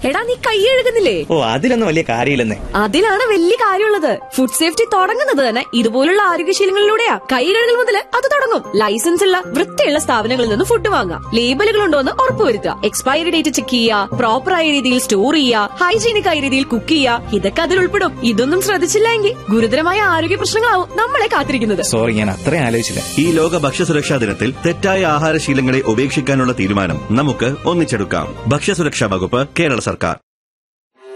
എടാ നീ കൈ കഴുകുന്നില്ലേ ഓ അതിലൊന്നും വലിയ കാര്യമില്ലെന്നേ അതിലാണ് വലിയ കാര്യമുള്ളത് ഫുഡ് സേഫ്റ്റി തുടങ്ങുന്നത് തന്നെ ഇതുപോലുള്ള ആരോഗ്യശീലങ്ങളിലൂടെയാ കൈ കഴുകൽ മുതൽ അത് തുടങ്ങും ലൈസൻസ് ഉള്ള വൃത്തിയുള്ള സ്ഥാപനങ്ങളിൽ നിന്ന് ഫുഡ് വാങ്ങാം ലേബലുകൾ ഉണ്ടോ എന്ന് ഉറപ്പുവരുത്തുക എക്സ്പയറി ഡേറ്റ് ചെക്ക് ചെയ്യുക പ്രോപ്പറായ രീതിയിൽ സ്റ്റോർ ചെയ്യുക ഹൈജീനിക് ആയ രീതിയിൽ കുക്ക് ചെയ്യുക ഇതൊക്കെ അതിൽ ഉൾപ്പെടും ഇതൊന്നും ശ്രദ്ധിച്ചില്ല എങ്കിൽ ഗുരുതരമായ ആരോഗ്യ പ്രശ്നങ്ങളാവും നമ്മളെ കാത്തിരിക്കുന്നത് സോറി ഞാൻ അത്രയും ആലോചിച്ചില്ല ഈ ലോക ഭക്ഷ്യസുരക്ഷാ ദിനത്തിൽ തെറ്റായ ആഹാരശീലങ്ങളെ ഉപേക്ഷിക്കാനുള്ള തീരുമാനം നമുക്ക് ഒന്നിച്ചെടുക്കാം ഭക്ഷ്യസുരക്ഷാ വകുപ്പ് കേരള സർക്കാർ